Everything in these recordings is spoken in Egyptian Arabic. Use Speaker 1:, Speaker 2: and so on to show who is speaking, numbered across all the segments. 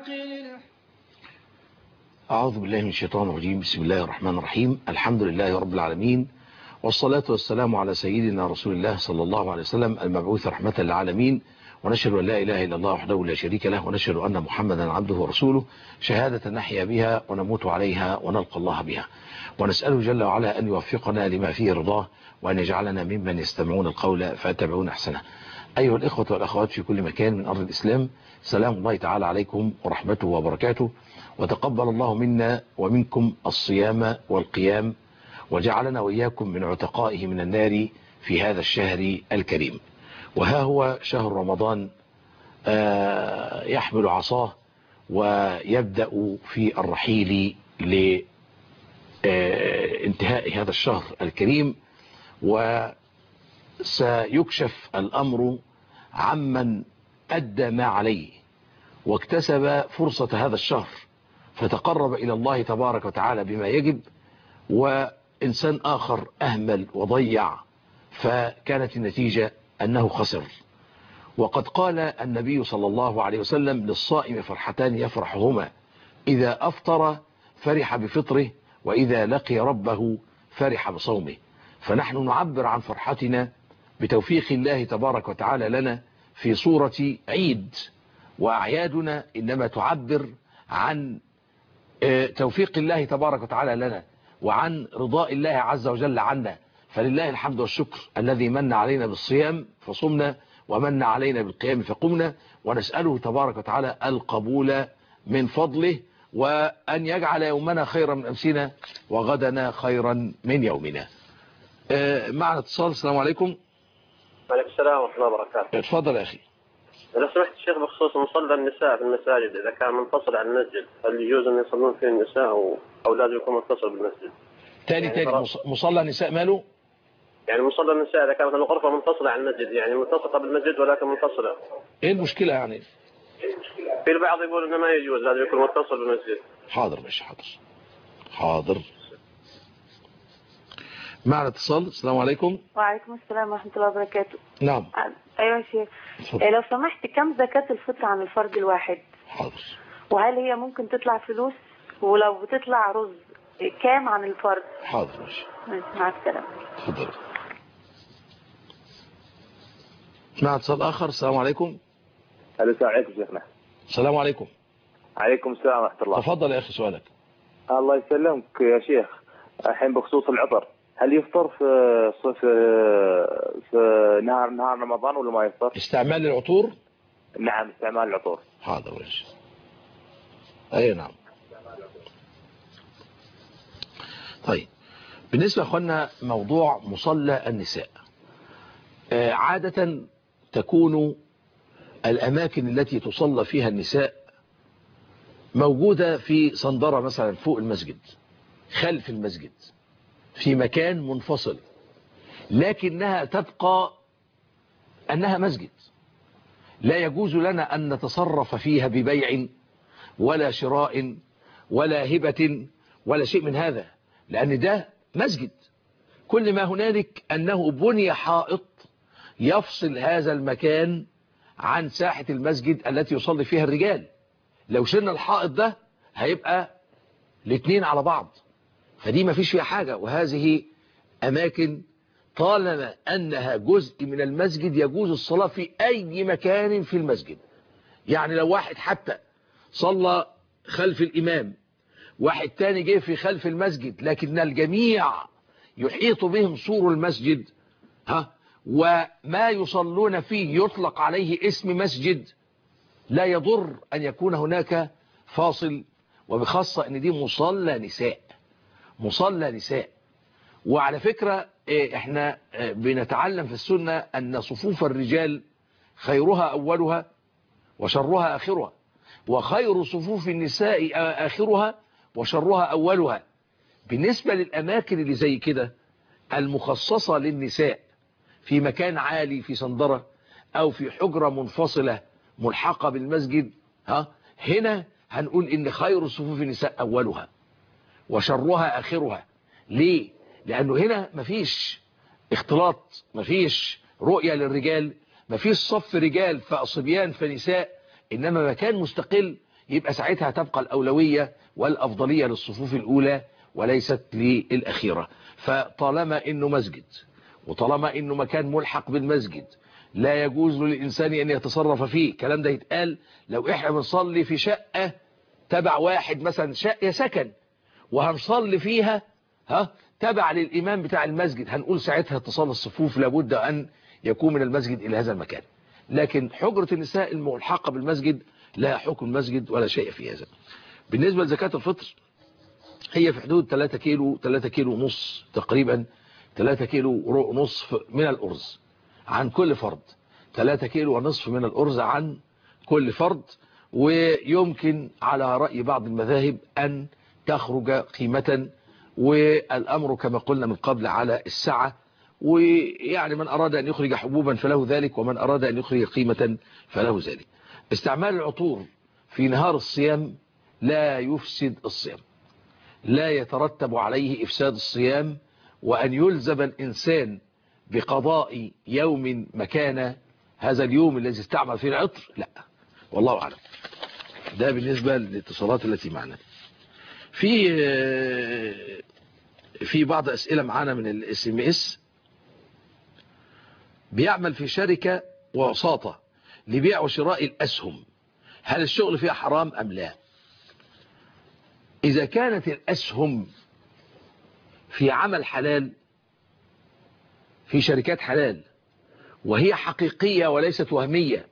Speaker 1: أعوذ بالله من الشيطان الرجيم بسم الله الرحمن الرحيم الحمد لله رب العالمين والصلاة والسلام على سيدنا رسول الله صلى الله عليه وسلم المبعوث رحمة للعالمين ونشهد أن لا إله إلا الله وحده لا شريك له ونشهد أن محمدا عبده ورسوله شهادة نحيا بها ونموت عليها ونلقى الله بها ونسأله جل وعلا أن يوفقنا لما فيه رضاه وأن يجعلنا ممن يستمعون القول فيتبعون أحسنه أيها الإخوة والأخوات في كل مكان من أرض الإسلام سلام الله تعالى عليكم ورحمته وبركاته وتقبل الله منا ومنكم الصيام والقيام وجعلنا وإياكم من عتقائه من النار في هذا الشهر الكريم وها هو شهر رمضان يحمل عصاه ويبدأ في الرحيل لانتهاء هذا الشهر الكريم وسيكشف الأمر عمن أدى ما عليه واكتسب فرصة هذا الشهر فتقرب إلى الله تبارك وتعالى بما يجب وإنسان آخر أهمل وضيع فكانت النتيجة أنه خسر وقد قال النبي صلى الله عليه وسلم للصائم فرحتان يفرحهما إذا أفطر فرح بفطره وإذا لقي ربه فرح بصومه فنحن نعبر عن فرحتنا بتوفيق الله تبارك وتعالى لنا في صورة عيد وأعيادنا إنما تعبر عن توفيق الله تبارك وتعالى لنا وعن رضاء الله عز وجل عنا فلله الحمد والشكر الذي من علينا بالصيام فصمنا ومن علينا بالقيام فقمنا ونسأله تبارك وتعالى القبول من فضله وأن يجعل يومنا خيرا من أمسنا وغدنا خيرا من يومنا معنا اتصال السلام عليكم
Speaker 2: وعليكم السلام ورحمة الله وبركاته
Speaker 1: اتفضل يا أخي
Speaker 2: لو سمحت الشيخ بخصوص مصلى النساء في المساجد إذا كان منفصل عن المسجد هل يجوز أن يصلون فيه النساء أو, أو لازم يكون متصل بالمسجد
Speaker 1: تاني
Speaker 2: يعني
Speaker 1: تاني
Speaker 2: خلاص.
Speaker 1: مص- مصلى نساء ماله
Speaker 2: يعني مصلى النساء إذا كانت الغرفة منفصلة عن المسجد يعني ملتصقة بالمسجد ولكن منفصلة
Speaker 1: ايه المشكلة يعني
Speaker 2: في البعض يقول إنه ما يجوز لازم يكون متصل بالمسجد
Speaker 1: حاضر ماشي حاضر حاضر معنا اتصال السلام عليكم
Speaker 3: وعليكم السلام ورحمة الله وبركاته
Speaker 1: نعم
Speaker 3: أيوة يا شيخ
Speaker 1: اتفضل.
Speaker 3: إيه لو سمحت كم زكاة الفطر عن الفرد الواحد
Speaker 1: حاضر
Speaker 3: وهل هي ممكن تطلع فلوس ولو بتطلع رز إيه كام عن الفرد
Speaker 1: حاضر ماشي
Speaker 3: ماشي، مع السلامة
Speaker 1: اتفضل معنا اتصال آخر السلام عليكم
Speaker 4: السلام عليكم شيخنا
Speaker 1: السلام عليكم
Speaker 4: عليكم السلام ورحمة الله
Speaker 1: تفضل يا أخي سؤالك
Speaker 4: الله يسلمك يا شيخ الحين بخصوص العطر هل يفطر في في في نهار نهار رمضان ولا ما يفطر؟
Speaker 1: استعمال العطور
Speaker 4: نعم استعمال العطور
Speaker 1: حاضر ماشي اي نعم طيب بالنسبة يا اخوانا موضوع مصلى النساء آه، عادة تكون الأماكن التي تصلى فيها النساء موجودة في صندرة مثلا فوق المسجد خلف المسجد في مكان منفصل لكنها تبقى أنها مسجد لا يجوز لنا أن نتصرف فيها ببيع ولا شراء ولا هبة ولا شيء من هذا لأن ده مسجد كل ما هنالك أنه بني حائط يفصل هذا المكان عن ساحة المسجد التي يصلي فيها الرجال لو شلنا الحائط ده هيبقى الاثنين على بعض فدي ما فيش فيها حاجة وهذه أماكن طالما أنها جزء من المسجد يجوز الصلاة في أي مكان في المسجد يعني لو واحد حتى صلى خلف الإمام واحد تاني جه في خلف المسجد لكن الجميع يحيط بهم سور المسجد ها وما يصلون فيه يطلق عليه اسم مسجد لا يضر أن يكون هناك فاصل وبخاصة أن دي مصلى نساء مصلى نساء وعلى فكرة إيه، احنا إيه، بنتعلم في السنة أن صفوف الرجال خيرها أولها وشرها آخرها وخير صفوف النساء آخرها وشرها أولها بالنسبة للأماكن اللي زي كده المخصصة للنساء في مكان عالي في صندرة أو في حجرة منفصلة ملحقة بالمسجد ها هنا هنقول إن خير صفوف النساء أولها وشرها آخرها ليه؟ لأنه هنا مفيش اختلاط مفيش رؤية للرجال مفيش صف رجال فصبيان فنساء إنما مكان مستقل يبقى ساعتها تبقى الأولوية والأفضلية للصفوف الأولى وليست للأخيرة فطالما إنه مسجد وطالما إنه مكان ملحق بالمسجد لا يجوز للإنسان أن يتصرف فيه الكلام ده يتقال لو إحنا بنصلي في شقة تبع واحد مثلا شقة سكن وهنصلي فيها ها تبع للإمام بتاع المسجد هنقول ساعتها اتصال الصفوف لابد أن يكون من المسجد إلى هذا المكان لكن حجرة النساء الملحقة بالمسجد لا حكم المسجد ولا شيء في هذا بالنسبة لزكاة الفطر هي في حدود 3 كيلو 3 كيلو ونص تقريبا 3 كيلو ونصف من الأرز عن كل فرد 3 كيلو ونصف من الأرز عن كل فرد ويمكن على رأي بعض المذاهب أن تخرج قيمة والأمر كما قلنا من قبل على السعة ويعني من أراد أن يخرج حبوبا فله ذلك ومن أراد أن يخرج قيمة فله ذلك استعمال العطور في نهار الصيام لا يفسد الصيام لا يترتب عليه إفساد الصيام وأن يلزم الإنسان بقضاء يوم مكان هذا اليوم الذي استعمل فيه العطر لا والله أعلم ده بالنسبة للاتصالات التي معنا في في بعض أسئلة معانا من الاس ام اس بيعمل في شركة وساطة لبيع وشراء الأسهم هل الشغل فيها حرام أم لا إذا كانت الأسهم في عمل حلال في شركات حلال وهي حقيقية وليست وهمية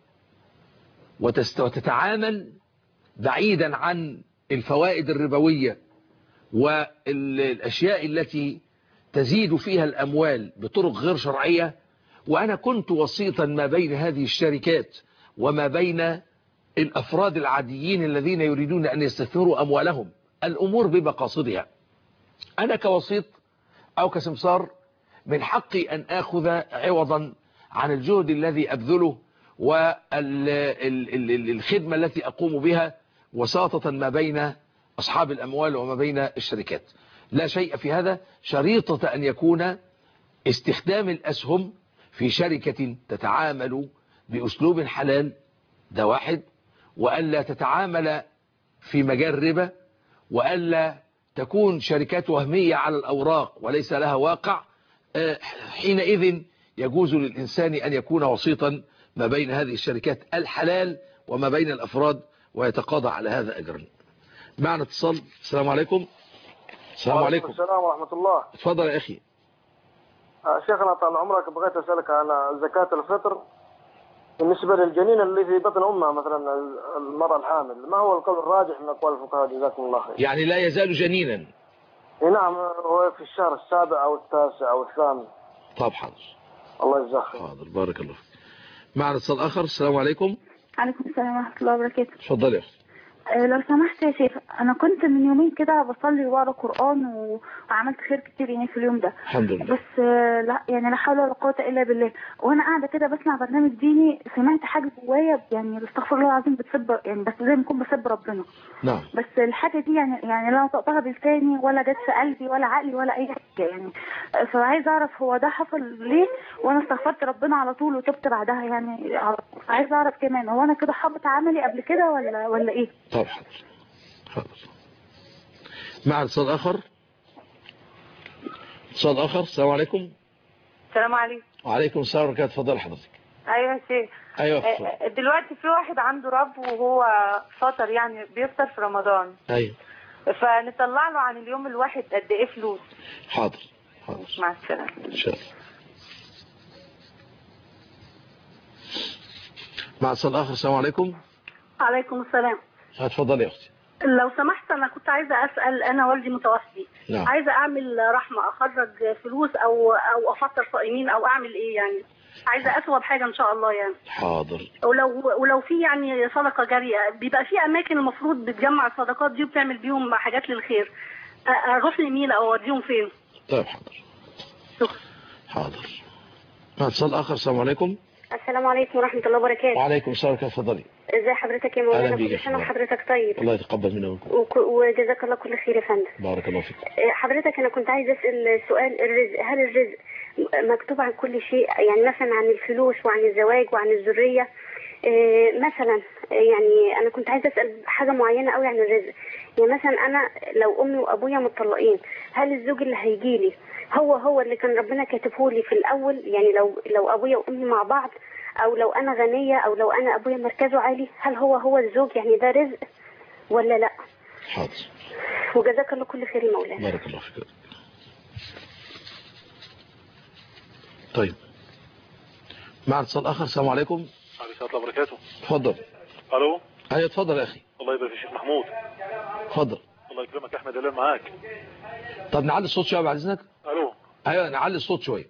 Speaker 1: وتتعامل بعيدا عن الفوائد الربوية والأشياء التي تزيد فيها الأموال بطرق غير شرعية وأنا كنت وسيطا ما بين هذه الشركات وما بين الأفراد العاديين الذين يريدون أن يستثمروا أموالهم الأمور بمقاصدها أنا كوسيط أو كسمسار من حقي أن أخذ عوضا عن الجهد الذي أبذله والخدمة التي أقوم بها وساطة ما بين أصحاب الأموال وما بين الشركات لا شيء في هذا شريطة أن يكون استخدام الأسهم في شركة تتعامل بأسلوب حلال ده واحد وألا تتعامل في مجال ربا وألا تكون شركات وهمية على الأوراق وليس لها واقع حينئذ يجوز للإنسان أن يكون وسيطا ما بين هذه الشركات الحلال وما بين الأفراد ويتقاضى على هذا أجرا معنا اتصال السلام عليكم السلام عليكم
Speaker 5: السلام ورحمة الله
Speaker 1: اتفضل يا أخي
Speaker 5: آه، شيخنا طال عمرك بغيت أسألك عن زكاة الفطر بالنسبة للجنين اللي في بطن أمها مثلا المرأة الحامل ما هو القول الراجح من أقوال الفقهاء جزاكم الله خير
Speaker 1: يعني لا يزال جنينا
Speaker 5: إي نعم هو في الشهر السابع أو التاسع أو الثامن
Speaker 1: طب حاضر
Speaker 5: الله يجزاك خير
Speaker 1: حاضر بارك الله فيك معنا اتصال آخر السلام عليكم
Speaker 3: عليكم السلام ورحمة الله وبركاته
Speaker 1: اتفضل يا أخي
Speaker 3: آه، لو سمحت يا شيخ أنا كنت من يومين كده بصلي وأقرأ قرآن و... وعملت خير كتير يعني في اليوم ده
Speaker 1: الحمد لله
Speaker 3: بس آه، لا يعني لا حول ولا قوة إلا بالله وأنا قاعدة كده بسمع برنامج ديني سمعت حاجة جوايا يعني استغفر الله العظيم بتسب يعني بس زي ما أكون بسب ربنا
Speaker 1: نعم
Speaker 3: بس الحاجة دي يعني يعني لا نطقتها بلساني ولا جت في قلبي ولا عقلي ولا أي حاجة يعني فعايز أعرف هو ده حصل ليه وأنا استغفرت ربنا على طول وتبت بعدها يعني عايز أعرف كمان هو أنا كده حبط عملي قبل كده ولا ولا إيه؟
Speaker 1: طب حاضر حاضر معنا اتصال آخر اتصال آخر السلام عليكم
Speaker 6: السلام عليكم
Speaker 1: وعليكم السلام ورحمة الله اتفضل حضرتك
Speaker 6: ايوه يا شيخ
Speaker 1: أيوة
Speaker 6: آه، دلوقتي في واحد عنده رب وهو فطر يعني بيفطر في رمضان
Speaker 1: أيوة
Speaker 6: فنطلع له عن اليوم الواحد قد ايه فلوس
Speaker 1: حاضر حاضر
Speaker 6: مع السلامه
Speaker 1: إن شاء الله مع اتصال آخر السلام عليكم
Speaker 7: عليكم السلام
Speaker 1: اتفضل يا أختي
Speaker 7: لو سمحت انا كنت عايزه اسال انا والدي متوفي
Speaker 1: نعم
Speaker 7: عايزه اعمل رحمه اخرج فلوس او او افطر صائمين او اعمل ايه يعني عايزه اسوى بحاجه ان شاء الله يعني
Speaker 1: حاضر
Speaker 7: ولو ولو في يعني صدقه جاريه بيبقى في اماكن المفروض بتجمع الصدقات دي وبتعمل بيهم حاجات للخير أ- اروح لمين او اوديهم فين
Speaker 1: طيب حاضر
Speaker 7: شكرا
Speaker 1: حاضر مع اتصال آخر السلام عليكم
Speaker 7: السلام عليكم ورحمه الله وبركاته
Speaker 1: وعليكم السلام ورحمة الله اتفضلي
Speaker 7: ازي حضرتك يا
Speaker 1: أهلا
Speaker 7: مولانا
Speaker 1: بيك يا
Speaker 7: كل سنه
Speaker 1: فندم.
Speaker 7: وحضرتك طيب
Speaker 1: الله يتقبل منا ومنكم
Speaker 7: وك- وجزاك الله كل خير يا فندم
Speaker 1: بارك الله فيك
Speaker 7: حضرتك انا كنت عايزه اسال سؤال الرزق هل الرزق مكتوب عن كل شيء يعني مثلا عن الفلوس وعن الزواج وعن الذريه إيه، مثلا يعني انا كنت عايزه اسال حاجه معينه قوي عن الرزق يعني مثلا انا لو امي وابويا متطلقين هل الزوج اللي هيجي لي هو هو اللي كان ربنا كاتبه لي في الاول يعني لو لو ابويا وامي مع بعض او لو انا غنيه او لو انا ابويا مركزه عالي هل هو هو الزوج يعني ده رزق ولا لا
Speaker 1: حاضر
Speaker 7: وجزاك الله كل خير يا مولانا
Speaker 1: بارك الله فيك طيب مع اتصال اخر السلام عليكم
Speaker 8: عليكم السلام الله وبركاته
Speaker 1: اتفضل
Speaker 8: الو
Speaker 1: ايوه اتفضل يا اخي
Speaker 8: الله يبارك في الشيخ محمود
Speaker 1: اتفضل
Speaker 8: الله يكرمك احمد دلال معاك
Speaker 1: طب نعلي الصوت شويه بعد اذنك
Speaker 8: الو
Speaker 1: ايوه نعلي الصوت شويه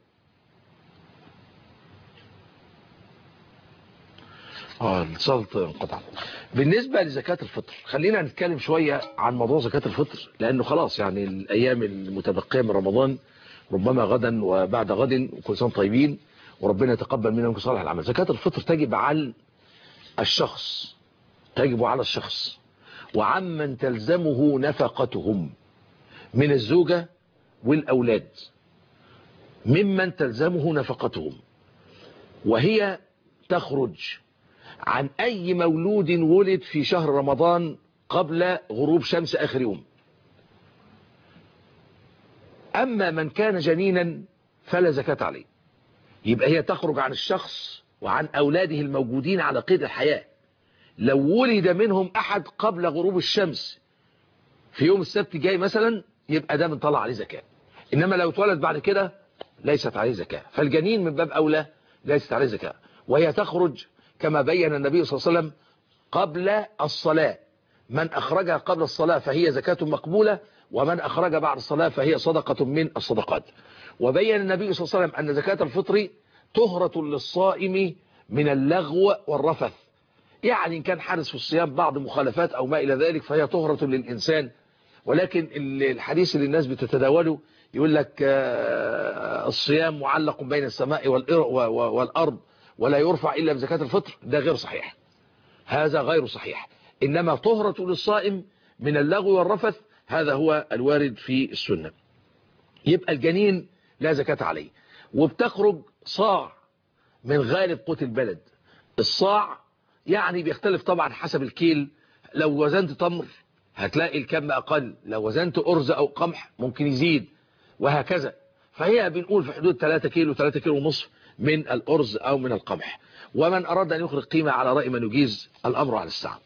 Speaker 1: اه الاتصال انقطع بالنسبة لزكاة الفطر خلينا نتكلم شوية عن موضوع زكاة الفطر لأنه خلاص يعني الأيام المتبقية من رمضان ربما غدا وبعد غد وكل سنة طيبين وربنا يتقبل منهم صالح العمل زكاة الفطر تجب على الشخص تجب على الشخص وعمن تلزمه نفقتهم من الزوجة والأولاد ممن تلزمه نفقتهم وهي تخرج عن أي مولود ولد في شهر رمضان قبل غروب شمس آخر يوم أما من كان جنينا فلا زكاة عليه يبقى هي تخرج عن الشخص وعن أولاده الموجودين على قيد الحياة لو ولد منهم أحد قبل غروب الشمس في يوم السبت جاي مثلا يبقى ده بنطلع عليه زكاة إنما لو اتولد بعد كده ليست عليه زكاة فالجنين من باب أولى ليست عليه زكاة وهي تخرج كما بين النبي صلى الله عليه وسلم قبل الصلاة من أخرجها قبل الصلاة فهي زكاة مقبولة ومن أخرج بعد الصلاة فهي صدقة من الصدقات وبين النبي صلى الله عليه وسلم أن زكاة الفطر طهرة للصائم من اللغو والرفث يعني إن كان حدث في الصيام بعض مخالفات أو ما إلى ذلك فهي طهرة للإنسان ولكن الحديث اللي الناس بتتداوله يقول لك الصيام معلق بين السماء والأرض ولا يرفع إلا بزكاة الفطر ده غير صحيح هذا غير صحيح إنما طهرة للصائم من اللغو والرفث هذا هو الوارد في السنة يبقى الجنين لا زكاة عليه وبتخرج صاع من غالب قوت البلد الصاع يعني بيختلف طبعا حسب الكيل لو وزنت تمر هتلاقي الكم أقل لو وزنت أرز أو قمح ممكن يزيد وهكذا فهي بنقول في حدود 3 كيلو 3 كيلو ونصف من الأرز أو من القمح ومن أراد أن يخرج قيمة على رأي من يجيز الأمر على الساعة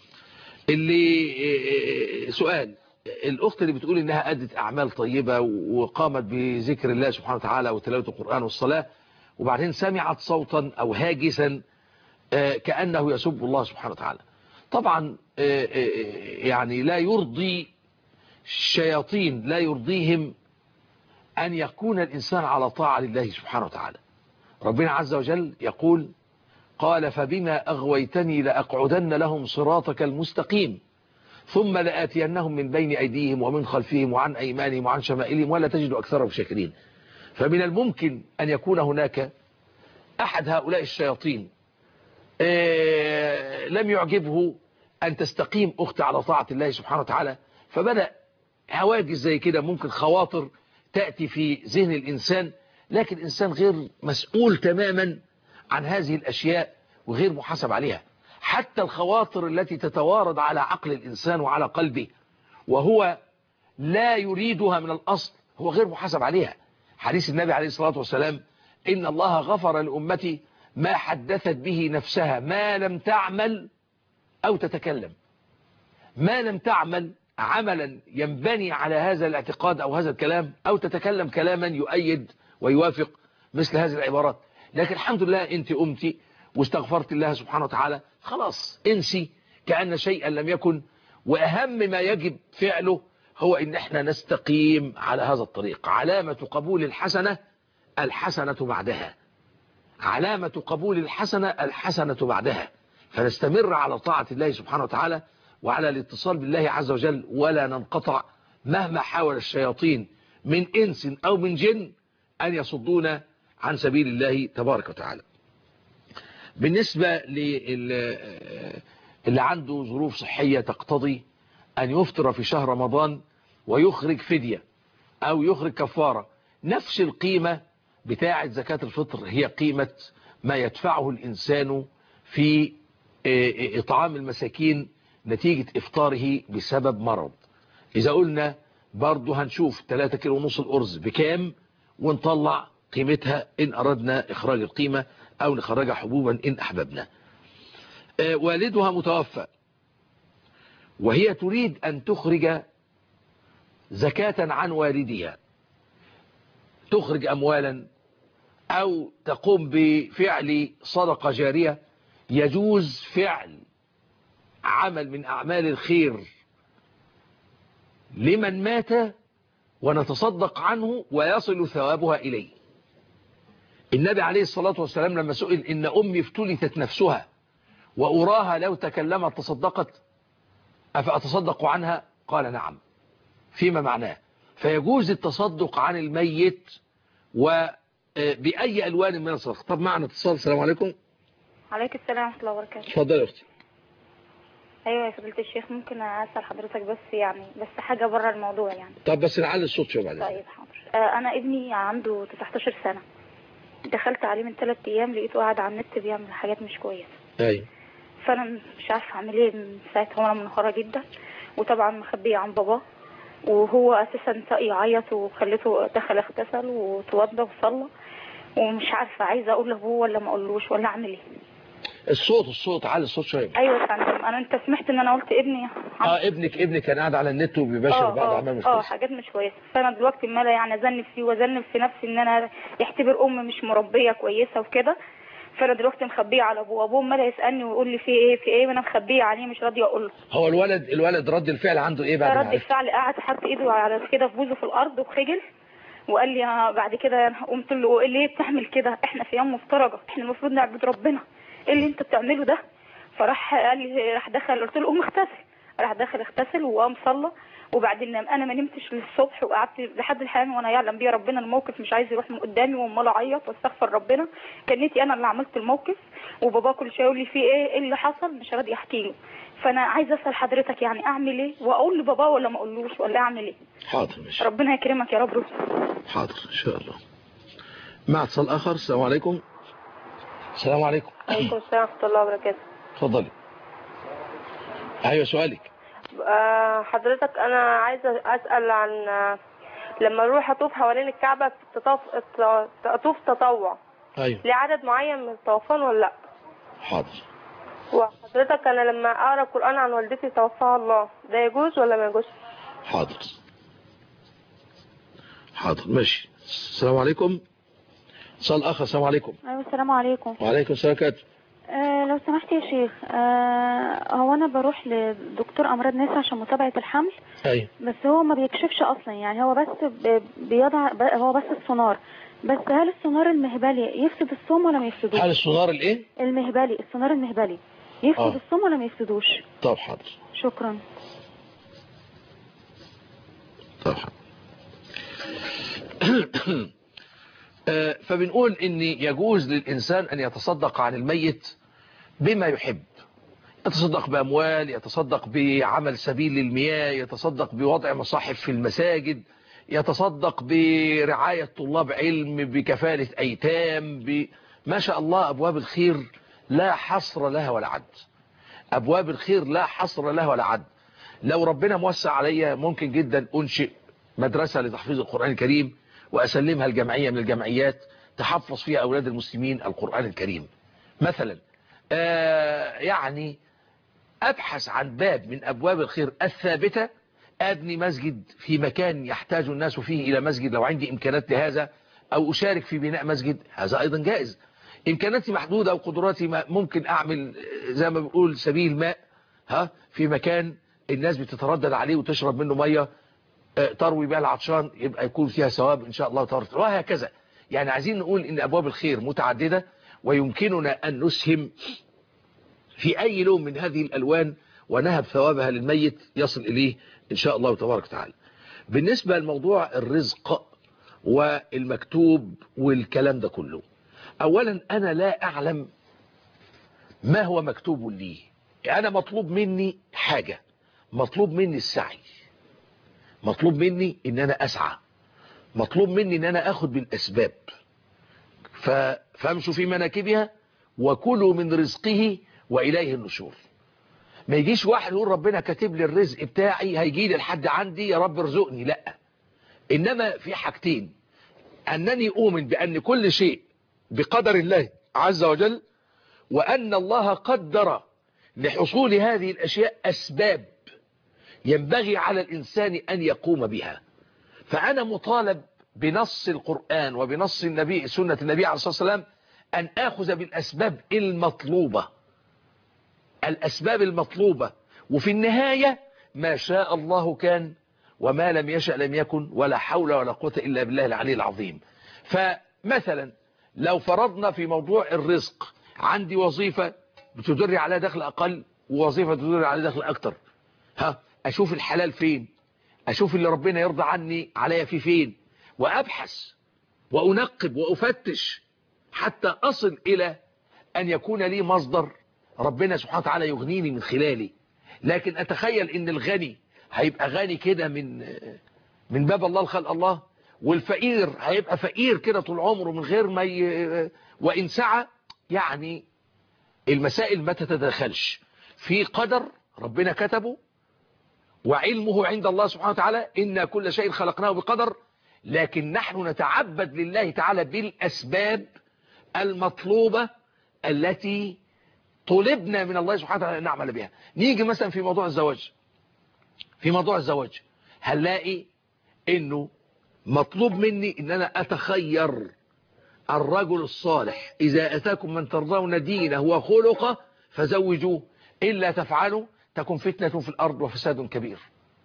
Speaker 1: اللي سؤال الأخت اللي بتقول إنها أدت أعمال طيبة وقامت بذكر الله سبحانه وتعالى وتلاوة القرآن والصلاة وبعدين سمعت صوتا أو هاجسا كأنه يسب الله سبحانه وتعالى طبعا يعني لا يرضي الشياطين لا يرضيهم أن يكون الإنسان على طاعة لله سبحانه وتعالى ربنا عز وجل يقول قال فبما أغويتني لأقعدن لهم صراطك المستقيم ثم لآتينهم من بين أيديهم ومن خلفهم وعن أيمانهم وعن شمائلهم ولا تجد أكثرهم شاكرين فمن الممكن أن يكون هناك أحد هؤلاء الشياطين لم يعجبه أن تستقيم أخت على طاعة الله سبحانه وتعالى فبدأ هواجس زي كده ممكن خواطر تأتي في ذهن الإنسان لكن الإنسان غير مسؤول تماما عن هذه الأشياء وغير محاسب عليها حتى الخواطر التي تتوارد على عقل الإنسان وعلى قلبه وهو لا يريدها من الأصل هو غير محاسب عليها حديث النبي عليه الصلاة والسلام إن الله غفر لأمتي ما حدثت به نفسها ما لم تعمل أو تتكلم ما لم تعمل عملا ينبني على هذا الاعتقاد أو هذا الكلام أو تتكلم كلاما يؤيد ويوافق مثل هذه العبارات لكن الحمد لله أنت أمتي واستغفرت الله سبحانه وتعالى خلاص انسي كأن شيئا لم يكن وأهم ما يجب فعله هو ان احنا نستقيم على هذا الطريق علامة قبول الحسنة الحسنة بعدها علامة قبول الحسنة الحسنة بعدها فنستمر على طاعة الله سبحانه وتعالى وعلى الاتصال بالله عز وجل ولا ننقطع مهما حاول الشياطين من إنس أو من جن أن يصدونا عن سبيل الله تبارك وتعالى بالنسبة اللي عنده ظروف صحية تقتضي أن يفطر في شهر رمضان ويخرج فدية أو يخرج كفارة نفس القيمة بتاعة زكاة الفطر هي قيمة ما يدفعه الإنسان في آه، إطعام المساكين نتيجة إفطاره بسبب مرض إذا قلنا برضو هنشوف 3 كيلو ونص الأرز بكام ونطلع قيمتها إن أردنا إخراج القيمة أو نخرجها حبوبا إن أحببنا آه، والدها متوفى وهي تريد أن تخرج زكاة عن والدها تخرج أموالا أو تقوم بفعل صدقة جارية يجوز فعل عمل من أعمال الخير لمن مات ونتصدق عنه ويصل ثوابها إليه النبي عليه الصلاة والسلام لما سئل إن أمي افتلتت نفسها وأراها لو تكلمت تصدقت أفأتصدق عنها قال نعم فيما معناه فيجوز التصدق عن الميت وبأي ألوان من الصدق طب معنا اتصال السلام عليكم
Speaker 9: عليك السلام ورحمة الله وبركاته
Speaker 1: اتفضل يا أختي
Speaker 9: أيوة يا فضيلة الشيخ ممكن أسأل حضرتك بس يعني بس حاجة بره الموضوع يعني
Speaker 1: طب بس نعلي الصوت شوية بعد
Speaker 9: طيب حاضر آه أنا ابني عنده 19 سنة دخلت عليه من ثلاث أيام لقيته قاعد على النت بيعمل حاجات مش كويسة
Speaker 1: أيوة
Speaker 9: فأنا مش عارفة أعمل إيه من ساعتها وأنا منهارة جدا وطبعا مخبية عن باباه وهو أساسا ساقي يعيط وخليته دخل اغتسل وتوضى وصلى ومش عارفة عايزة أقول لأبوه ولا ما أقولوش ولا أعمل إيه
Speaker 1: الصوت الصوت علي الصوت شوية
Speaker 9: أيوة يا فندم أنا أنت سمحت إن أنا قلت ابني
Speaker 1: اه ابنك ابنك كان قاعد على النت وبيباشر بعض اعمال مش
Speaker 9: اه
Speaker 1: كويسة.
Speaker 9: حاجات مش كويسه فانا دلوقتي عماله يعني اذنب فيه واذنب في نفسي ان انا يعتبر ام مش مربيه كويسه وكده فانا دلوقتي مخبيه على ابوه ابوه عمال يسالني ويقول لي في ايه في ايه وانا مخبيه عليه مش راضيه اقول له
Speaker 1: هو الولد الولد رد الفعل عنده ايه بعد ما
Speaker 9: رد
Speaker 1: عرف
Speaker 9: الفعل قعد حط ايده على كده في بوزه في الارض وخجل وقال لي انا بعد كده أنا قمت له ليه بتعمل كده احنا في ايام مفترجه احنا المفروض نعبد ربنا ايه اللي انت بتعمله ده فراح قال لي راح دخل قلت له قوم اغتسل راح دخل اغتسل وقام صلى وبعدين نام انا ما نمتش للصبح وقعدت لحد الحين وانا يعلم بيه ربنا الموقف مش عايز يروح من قدامي وامال اعيط واستغفر ربنا كان نيتي انا اللي عملت الموقف وبابا كل شويه يقول لي في ايه ايه اللي حصل مش راضي احكي له فانا عايزه اسال حضرتك يعني اعمل ايه واقول لبابا ولا ما اقولوش ولا اعمل ايه
Speaker 1: حاضر ماشي
Speaker 9: ربنا يكرمك يا رب
Speaker 1: حاضر ان شاء الله مع اتصال اخر السلام عليكم السلام عليكم
Speaker 10: عليكم السلام ورحمة الله وبركاته
Speaker 1: اتفضلي ايوه سؤالك
Speaker 10: آه، حضرتك أنا عايزة أسأل عن آه، لما أروح أطوف حوالين الكعبة في التطوف الت- أطوف تطوع
Speaker 1: ايوه
Speaker 10: ليه عدد معين من الطوافان ولا لأ؟
Speaker 1: حاضر
Speaker 10: وحضرتك أنا لما أقرأ القرآن عن والدتي توفاها الله ده يجوز ولا ما يجوز؟
Speaker 1: حاضر حاضر ماشي السلام عليكم اتصال اخر السلام عليكم
Speaker 3: ايوه السلام عليكم
Speaker 1: وعليكم السلام كاتب
Speaker 3: آه لو سمحت يا شيخ آه هو انا بروح لدكتور امراض نساء عشان متابعه الحمل
Speaker 1: ايوه
Speaker 3: بس هو ما بيكشفش اصلا يعني هو بس ب- بيضع ب- هو بس السونار بس هل السونار المهبلي يفسد الصوم ولا ما يفسدوش
Speaker 1: هل السونار الايه
Speaker 3: المهبلي السونار المهبلي يفسد
Speaker 1: آه.
Speaker 3: الصوم ولا ما يفسدوش
Speaker 1: طب حاضر
Speaker 3: شكرا
Speaker 1: طب حاضر آه، فبنقول ان يجوز للانسان ان يتصدق عن الميت بما يحب يتصدق باموال يتصدق بعمل سبيل للمياه يتصدق بوضع مصاحف في المساجد يتصدق برعاية طلاب علم بكفالة ايتام ب... ما شاء الله ابواب الخير لا حصر لها ولا عد ابواب الخير لا حصر لها ولا عد لو ربنا موسع عليا ممكن جدا انشئ مدرسة لتحفيظ القرآن الكريم وأسلمها الجمعية من الجمعيات تحفظ فيها أولاد المسلمين القرآن الكريم مثلا آه يعني أبحث عن باب من أبواب الخير الثابتة أبني مسجد في مكان يحتاج الناس فيه إلى مسجد لو عندي إمكانات لهذا أو أشارك في بناء مسجد هذا أيضا جائز إمكاناتي محدودة وقدراتي ما- ممكن أعمل آه، زي ما بقول سبيل ماء ها في مكان الناس بتتردد عليه وتشرب منه ميه آه، تروي بها العطشان يبقى يكون فيها ثواب ان شاء الله تبارك وتعالى وهكذا يعني عايزين نقول ان ابواب الخير متعدده ويمكننا ان نسهم في اي لون من هذه الالوان ونهب ثوابها للميت يصل اليه ان شاء الله تبارك وتعالى بالنسبه لموضوع الرزق والمكتوب والكلام ده كله اولا انا لا اعلم ما هو مكتوب لي انا مطلوب مني حاجه مطلوب مني السعي مطلوب مني ان انا اسعى مطلوب مني ان انا اخد بالاسباب ف... فامشوا في مناكبها وكلوا من رزقه وإليه النشور ما يجيش واحد يقول ربنا كاتب لي الرزق بتاعي هيجي لي لحد عندي يا رب ارزقني لا إنما في حاجتين أنني أؤمن بأن كل شيء بقدر الله عز وجل وأن الله قدر لحصول هذه الأشياء أسباب ينبغي على الإنسان أن يقوم بها فأنا مطالب بنص القرآن وبنص النبي سنة النبي عليه الصلاة والسلام أن أخذ بالأسباب المطلوبة الأسباب المطلوبة وفي النهاية ما شاء الله كان وما لم يشأ لم يكن ولا حول ولا قوة إلا بالله العلي العظيم فمثلا لو فرضنا في موضوع الرزق عندي وظيفة بتدري عليها دخل أقل ووظيفة تدري عليها دخل أكتر ها أشوف الحلال فين أشوف اللي ربنا يرضى عني عليا فيه فين وأبحث وأنقب وأفتش حتى أصل إلى أن يكون لي مصدر ربنا سبحانه وتعالى يغنيني من خلالي لكن أتخيل أن الغني هيبقى غني كده من من باب الله لخلق الله والفقير هيبقى فقير كده طول عمره من غير ما ي... وإن سعى يعني المسائل ما تتدخلش في قدر ربنا كتبه وعلمه عند الله سبحانه وتعالى إن كل شيء خلقناه بقدر لكن نحن نتعبد لله تعالى بالأسباب المطلوبة التي طلبنا من الله سبحانه وتعالى أن نعمل بها نيجي مثلا في موضوع الزواج في موضوع الزواج هنلاقي انه مطلوب مني ان انا اتخير الرجل الصالح اذا اتاكم من ترضون دينه وخلقه فزوجوه الا تفعلوا تكون فتنة في الارض وفساد كبير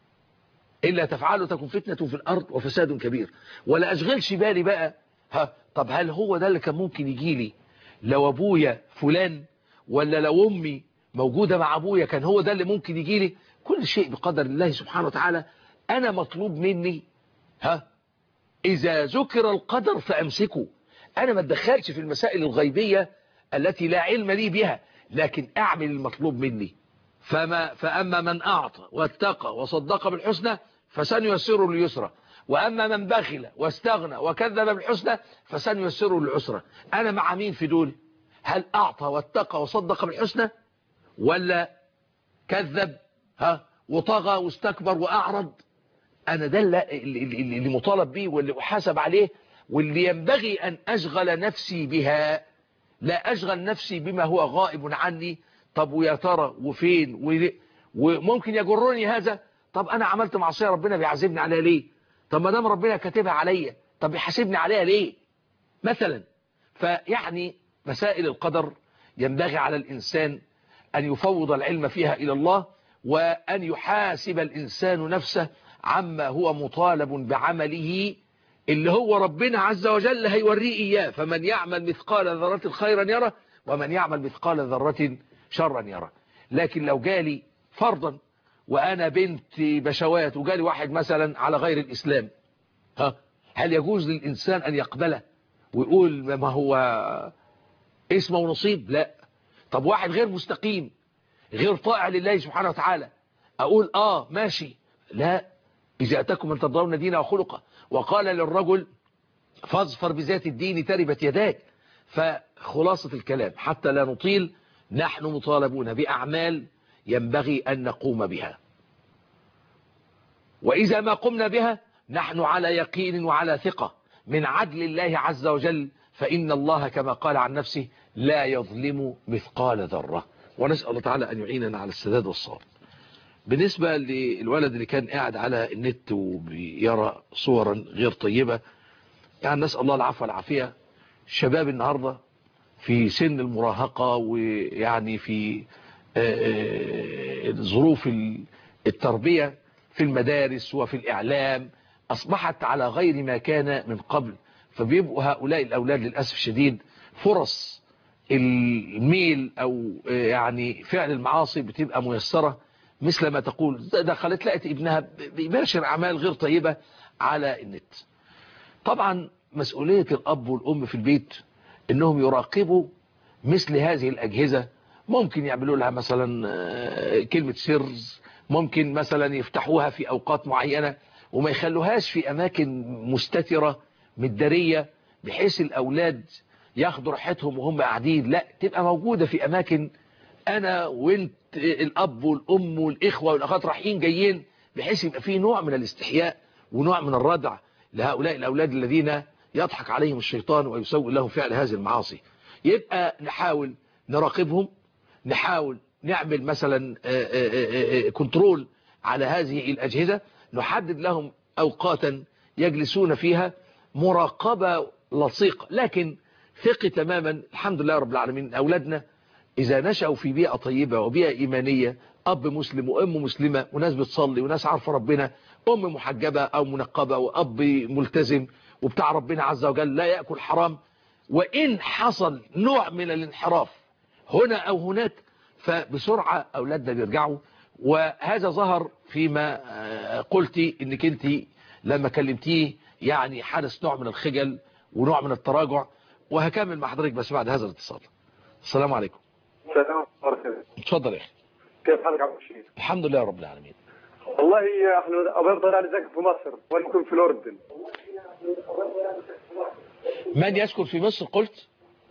Speaker 1: الا تفعلوا تكون فتنة في الارض وفساد كبير ولا اشغلش بالي بقى ها طب هل هو ده اللي كان ممكن يجي لي لو ابويا فلان ولا لو امي موجودة مع ابويا كان هو ده اللي ممكن يجي لي كل شيء بقدر الله سبحانه وتعالى أنا مطلوب مني ها إذا ذكر القدر فأمسكه أنا ما اتدخلش في المسائل الغيبية التي لا علم لي بها لكن أعمل المطلوب مني فما فأما من أعطى واتقى وصدق بالحسنى فسنيسره لليسرى وأما من بخل واستغنى وكذب بالحسنى فسنيسره للعسرى أنا مع مين في دول هل أعطى واتقى وصدق بالحسنى ولا كذب ها وطغى واستكبر وأعرض أنا ده اللي, اللي مطالب به واللي أحاسب عليه واللي ينبغي أن أشغل نفسي بها لا أشغل نفسي بما هو غائب عني طب ويا ترى وفين وممكن يجرني هذا طب أنا عملت معصية ربنا بيعذبني عليها ليه طب ما دام ربنا كاتبها عليا طب يحاسبني عليها ليه مثلا فيعني مسائل القدر ينبغي على الإنسان أن يفوض العلم فيها إلى الله وأن يحاسب الإنسان نفسه عما هو مطالب بعمله اللي هو ربنا عز وجل هيوريه إياه فمن يعمل مثقال ذرة خيرا يرى ومن يعمل مثقال ذرة شرا يرى لكن لو جالي فرضا وأنا بنت بشوات وجالي واحد مثلا على غير الإسلام ها هل يجوز للإنسان أن يقبله ويقول ما هو اسمه ونصيب لا طب واحد غير مستقيم غير طائع لله سبحانه وتعالى أقول آه ماشي لا إذا أتاكم من ترضون دينه وخلقه وقال للرجل فاظفر بذات الدين تربت يداك فخلاصة الكلام حتى لا نطيل نحن مطالبون بأعمال ينبغي أن نقوم بها وإذا ما قمنا بها نحن على يقين وعلى ثقة من عدل الله عز وجل فإن الله كما قال عن نفسه لا يظلم مثقال ذرة ونسأل الله تعالى أن يعيننا على السداد والصواب بالنسبة للولد اللي كان قاعد على النت وبيرى صورا غير طيبة يعني نسأل الله العفو والعافية شباب النهاردة في سن المراهقة ويعني في ظروف التربية في المدارس وفي الإعلام أصبحت على غير ما كان من قبل فبيبقوا هؤلاء الأولاد للأسف الشديد فرص الميل أو يعني فعل المعاصي بتبقى ميسرة مثل ما تقول دخلت لقت ابنها بيباشر أعمال غير طيبة على النت طبعا مسؤولية الأب والأم في البيت إنهم يراقبوا مثل هذه الأجهزة ممكن يعملوا لها مثلا كلمة سرز ممكن مثلا يفتحوها في أوقات معينة وما يخلوهاش في أماكن مستترة مدارية بحيث الأولاد ياخدوا راحتهم وهم قاعدين لا تبقى موجودة في أماكن انا وانت الاب والام والاخوه والاخوات رايحين جايين بحيث يبقى في نوع من الاستحياء ونوع من الردع لهؤلاء الاولاد الذين يضحك عليهم الشيطان ويسوي لهم فعل هذه المعاصي يبقى نحاول نراقبهم نحاول نعمل مثلا آه، آه، آه، كنترول على هذه الأجهزة نحدد لهم أوقاتا يجلسون فيها مراقبة لصيقة لكن ثق تماما الحمد لله رب العالمين أولادنا إذا نشأوا في بيئة طيبة وبيئة إيمانية أب مسلم وأم مسلمة وناس بتصلي وناس عارفة ربنا أم محجبة أو منقبة وأب ملتزم وبتاع ربنا عز وجل لا يأكل حرام وإن حصل نوع من الانحراف هنا أو هناك فبسرعة أولادنا بيرجعوا وهذا ظهر فيما آه، قلتي انك انت لما كلمتيه يعني حدث نوع من الخجل ونوع من التراجع وهكمل مع حضرتك بس بعد هذا الاتصال السلام عليكم
Speaker 11: السلام عليكم
Speaker 1: اتفضل يا اخي
Speaker 11: كيف حالك عبد الرشيد؟
Speaker 1: الحمد لله رب العالمين
Speaker 11: والله احنا ابغى طلع لك في مصر ولكم في الاردن
Speaker 1: من يسكن في مصر قلت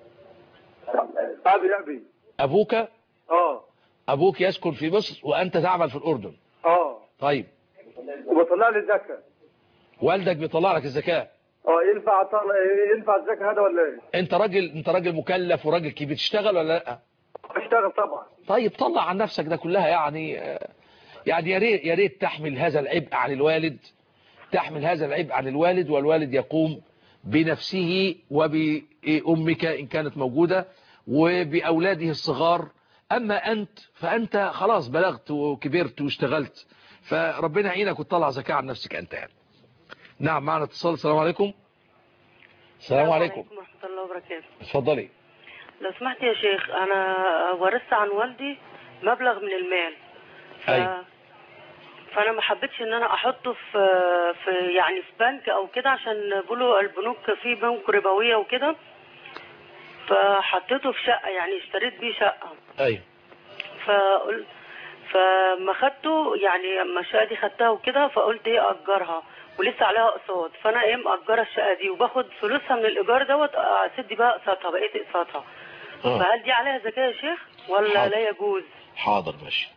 Speaker 11: ابي ابي
Speaker 1: ابوك
Speaker 11: اه
Speaker 1: ابوك يسكن في مصر وانت تعمل في الاردن
Speaker 11: اه
Speaker 1: طيب
Speaker 11: وبطلع لي زكاه
Speaker 1: والدك بيطلع لك الزكاه
Speaker 11: اه ينفع طلع ينفع الزكاه هذا ولا ايه؟
Speaker 1: انت راجل انت راجل مكلف وراجل كبير تشتغل ولا لا
Speaker 11: اشتغل طبعا
Speaker 1: طيب طلع عن نفسك ده كلها يعني آه، يعني يا ريت يا ريت تحمل هذا العبء عن الوالد تحمل هذا العبء عن الوالد والوالد يقوم بنفسه وبأمك إن كانت موجودة وبأولاده الصغار أما أنت فأنت خلاص بلغت وكبرت واشتغلت فربنا يعينك وتطلع زكاة عن نفسك أنت يعني نعم معنا اتصال السلام عليكم السلام عليكم
Speaker 12: ورحمة الله وبركاته
Speaker 1: اتفضلي
Speaker 12: لو سمحت يا شيخ أنا ورثت عن والدي مبلغ من المال ف...
Speaker 1: أيوة.
Speaker 12: فأنا ما حبيتش إن أنا أحطه في في يعني في بنك أو كده عشان بيقولوا البنوك في بنوك ربوية وكده فحطيته في شقة يعني اشتريت بيه شقة
Speaker 1: أيوة
Speaker 12: فقلت فما خدته يعني اما الشقه دي خدتها وكده فقلت ايه اجرها ولسه عليها اقساط فانا ايه مأجره الشقه دي وباخد فلوسها من الايجار دوت اسد بقى اقساطها بقيت اقساطها
Speaker 1: آه.
Speaker 12: فهل دي عليها زكاه يا شيخ ولا
Speaker 1: حاضر.
Speaker 12: لا يجوز
Speaker 1: حاضر ماشي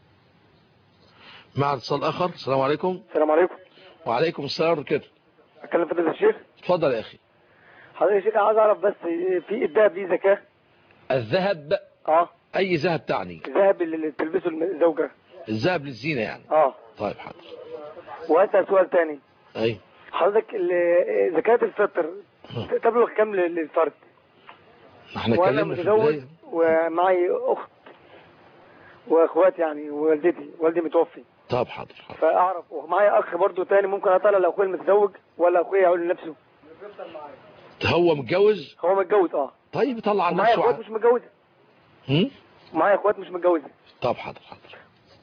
Speaker 1: مع اتصال آخر السلام عليكم
Speaker 5: السلام عليكم
Speaker 1: وعليكم السلام ورحمة الله
Speaker 5: اتكلم فضيلة الشيخ
Speaker 1: اتفضل يا أخي
Speaker 5: حضرتك يا شيخ عايز اعرف بس في الذهب ليه زكاه
Speaker 1: الذهب
Speaker 5: اه
Speaker 1: أي ذهب تعني
Speaker 5: الذهب اللي تلبسه الزوجه
Speaker 1: الذهب للزينة يعني
Speaker 5: اه
Speaker 1: طيب حاضر
Speaker 5: واسال سؤال تاني
Speaker 1: أي
Speaker 5: حضرتك ال- زكاه الفطر تبلغ كام لل- للفرد
Speaker 1: احنا
Speaker 5: وانا
Speaker 1: اتكلمنا في
Speaker 5: متزوج
Speaker 1: البداية
Speaker 5: ومعي اخت واخوات يعني ووالدتي والدي متوفي
Speaker 1: طب حاضر حاضر
Speaker 5: فاعرف ومعايا اخ برضو تاني ممكن اطلع لو اخويا متزوج ولا اخويا يعول لنفسه
Speaker 1: هو متجوز
Speaker 5: هو متجوز اه
Speaker 1: طيب طلع عن
Speaker 5: ومعايا
Speaker 1: نفسه
Speaker 5: اخوات
Speaker 1: عن-
Speaker 5: مش متجوزه
Speaker 1: هم؟
Speaker 5: معايا اخوات مش متجوزه
Speaker 1: طب حاضر حاضر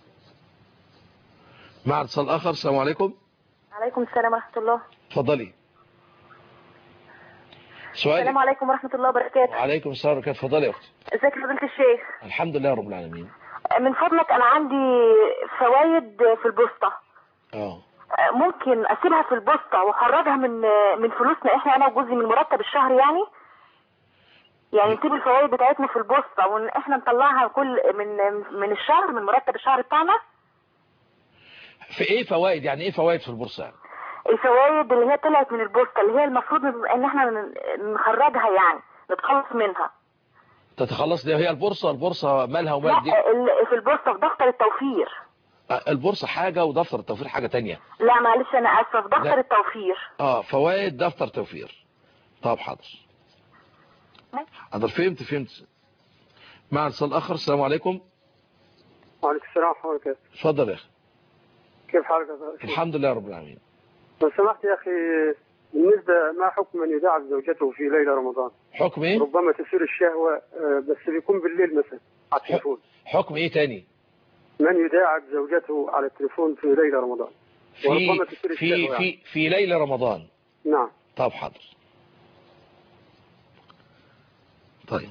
Speaker 1: مع اتصال آخر السلام عليكم
Speaker 13: عليكم السلام ورحمة الله
Speaker 1: اتفضلي
Speaker 13: السلام
Speaker 1: سؤالي
Speaker 13: عليكم ورحمة الله وبركاته
Speaker 1: وعليكم السلام ورحمة الله اتفضلي يا أختي
Speaker 13: ازيك يا فضيلة الشيخ
Speaker 1: الحمد لله رب العالمين
Speaker 13: من فضلك أنا عندي فوايد في البوسطة
Speaker 1: اه
Speaker 13: ممكن أسيبها في البوسطة وأخرجها من من فلوسنا إحنا أنا وجوزي من مرتب الشهر يعني يعني نسيب الفوايد بتاعتنا في البوسطة وإن إحنا نطلعها كل من من الشهر من مرتب الشهر بتاعنا
Speaker 1: في ايه فوائد يعني ايه فوائد في البورصة يعني
Speaker 13: الفوايد اللي هي طلعت من البوسطة اللي هي المفروض إن إحنا ن- نخرجها يعني نتخلص منها
Speaker 1: تتخلص دي هي البورصة البورصة مالها ومال دي
Speaker 13: لا ال- في البوسطة في دفتر التوفير
Speaker 1: آه، البورصة حاجة ودفتر التوفير حاجة تانية
Speaker 13: لا معلش أنا آسفة في
Speaker 1: لا.
Speaker 13: دفتر التوفير
Speaker 1: اه فوائد دفتر توفير طب حاضر حاضر فهمت فهمت مع اتصال اخر السلام عليكم
Speaker 11: وعليكم السلام ورحمه الله وبركاته
Speaker 1: اتفضل يا اخي
Speaker 11: كيف حالك يا أخي؟
Speaker 1: الحمد لله رب العالمين
Speaker 11: لو سمحت يا اخي بالنسبه ما حكم من يداعب زوجته في ليله رمضان
Speaker 1: حكم ايه
Speaker 11: ربما تثير الشهوه آه، بس بيكون بالليل مثلا على التليفون
Speaker 1: حكم ايه تاني
Speaker 11: من يداعب زوجته على التليفون في ليله رمضان
Speaker 1: في
Speaker 11: وربما تثير
Speaker 1: في
Speaker 11: الشهوه
Speaker 1: في
Speaker 11: يعني.
Speaker 1: في ليلة رمضان
Speaker 11: نعم
Speaker 1: طب حاضر طيب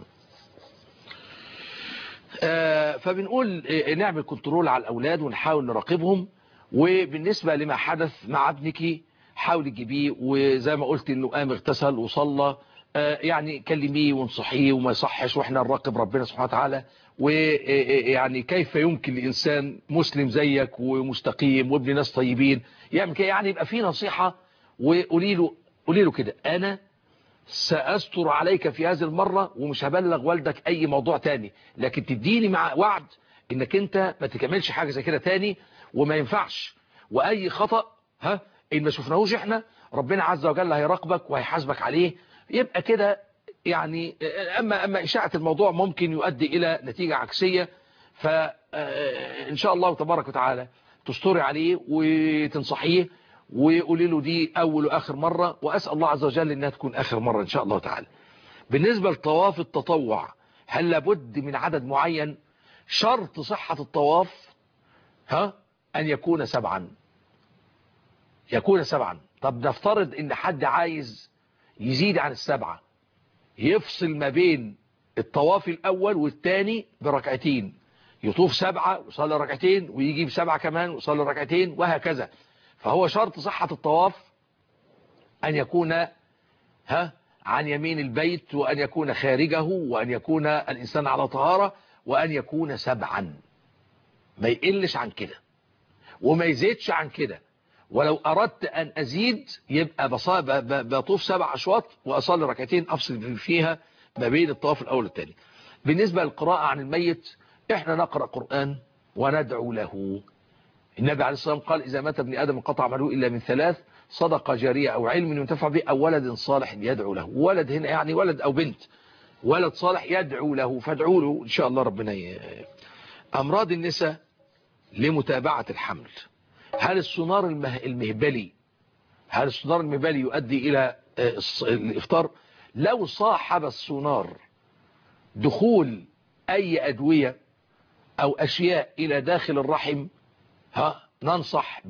Speaker 1: آه فبنقول آه، نعمل كنترول على الأولاد ونحاول نراقبهم وبالنسبة لما حدث مع ابنك حاولي تجيبيه وزي ما قلت انه قام اغتسل وصلى آه، يعني كلميه وانصحيه وما يصحش واحنا نراقب ربنا سبحانه وتعالى ويعني كيف يمكن لإنسان مسلم زيك ومستقيم وابن ناس طيبين يعمل كده يعني يبقى في نصيحة وقولي له قولي له كده أنا سأستر عليك في هذه المرة ومش هبلغ والدك أي موضوع تاني لكن تديني مع وعد إنك أنت ما تكملش حاجة زي كده تاني وما ينفعش وأي خطأ ها إن ما شفناهوش إحنا ربنا عز وجل هيراقبك وهيحاسبك عليه يبقى كده يعني أما, أما إشاعة الموضوع ممكن يؤدي إلى نتيجة عكسية فإن شاء الله تبارك وتعالى تستوري عليه وتنصحيه وقولي له دي أول وآخر مرة وأسأل الله عز وجل أنها تكون آخر مرة إن شاء الله تعالى بالنسبة لطواف التطوع هل لابد من عدد معين شرط صحة الطواف ها أن يكون سبعا يكون سبعا طب نفترض ان حد عايز يزيد عن السبعة يفصل ما بين الطواف الأول والثاني بركعتين يطوف سبعة ويصلي ركعتين ويجيب سبعة كمان ويصلي ركعتين وهكذا فهو شرط صحة الطواف أن يكون ها عن يمين البيت وأن يكون خارجه وأن يكون الإنسان على طهارة وأن يكون سبعا ما يقلش عن كده وما يزيدش عن كده ولو أردت أن أزيد يبقى بطوف سبع أشواط وأصلي ركعتين أفصل فيها ما بين الطواف الأول والثاني بالنسبة للقراءة عن الميت إحنا نقرأ قرآن وندعو له النبي عليه الصلاة والسلام قال إذا مات ابن آدم انقطع عمله إلا من ثلاث صدقة جارية أو علم ينتفع به أو ولد صالح يدعو له ولد هنا يعني ولد أو بنت ولد صالح يدعو له فادعوا له إن شاء الله ربنا ي... أمراض النساء لمتابعة الحمل هل السونار المه... المهبلي هل السونار المهبلي يؤدي إلى الإفطار لو صاحب السونار دخول أي أدوية أو أشياء إلى داخل الرحم ها ننصح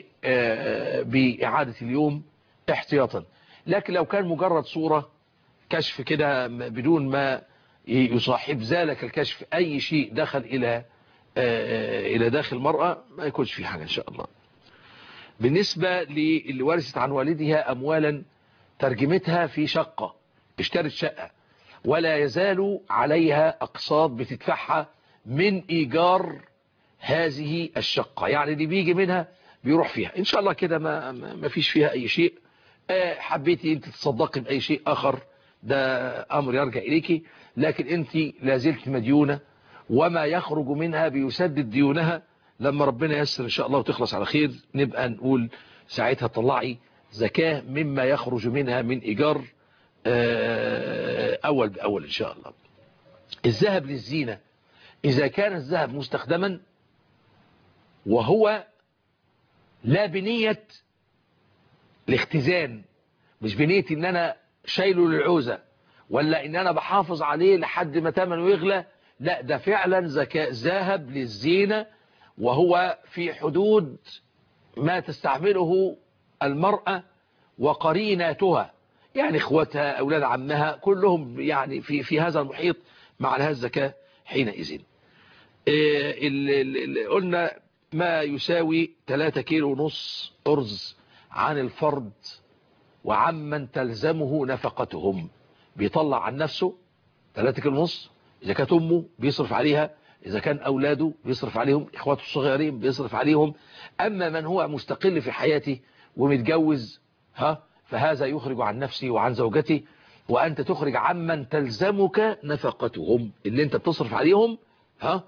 Speaker 1: بإعادة اليوم احتياطا لكن لو كان مجرد صورة كشف كده بدون ما يصاحب ذلك الكشف أي شيء دخل إلى إلى داخل المرأة ما يكونش في حاجة إن شاء الله بالنسبة للي ورثت عن والدها أموالا ترجمتها في شقة اشترت شقة ولا يزال عليها أقساط بتدفعها من إيجار هذه الشقة يعني اللي بيجي منها بيروح فيها إن شاء الله كده ما, ما فيش فيها أي شيء حبيتي أنت تصدقي بأي شيء آخر ده أمر يرجع إليك لكن أنت لازلت مديونة وما يخرج منها بيسدد ديونها لما ربنا يسر إن شاء الله وتخلص على خير نبقى نقول ساعتها طلعي زكاة مما يخرج منها من إيجار أول بأول إن شاء الله الذهب للزينة إذا كان الذهب مستخدما وهو لا بنية الاختزان مش بنية ان انا شايله للعوزة ولا ان انا بحافظ عليه لحد ما تمنه يغلى لا ده فعلا زكاة ذهب للزينة وهو في حدود ما تستعمله المرأة وقريناتها يعني اخوتها اولاد عمها كلهم يعني في في هذا المحيط مع هذا الزكاة حينئذ قلنا ما يساوي 3 كيلو ونص أرز عن الفرد وعمن تلزمه نفقتهم بيطلع عن نفسه 3 كيلو ونص إذا كانت أمه بيصرف عليها إذا كان أولاده بيصرف عليهم إخواته الصغيرين بيصرف عليهم أما من هو مستقل في حياته ومتجوز ها فهذا يخرج عن نفسه وعن زوجته وأنت تخرج عمن تلزمك نفقتهم اللي أنت بتصرف عليهم ها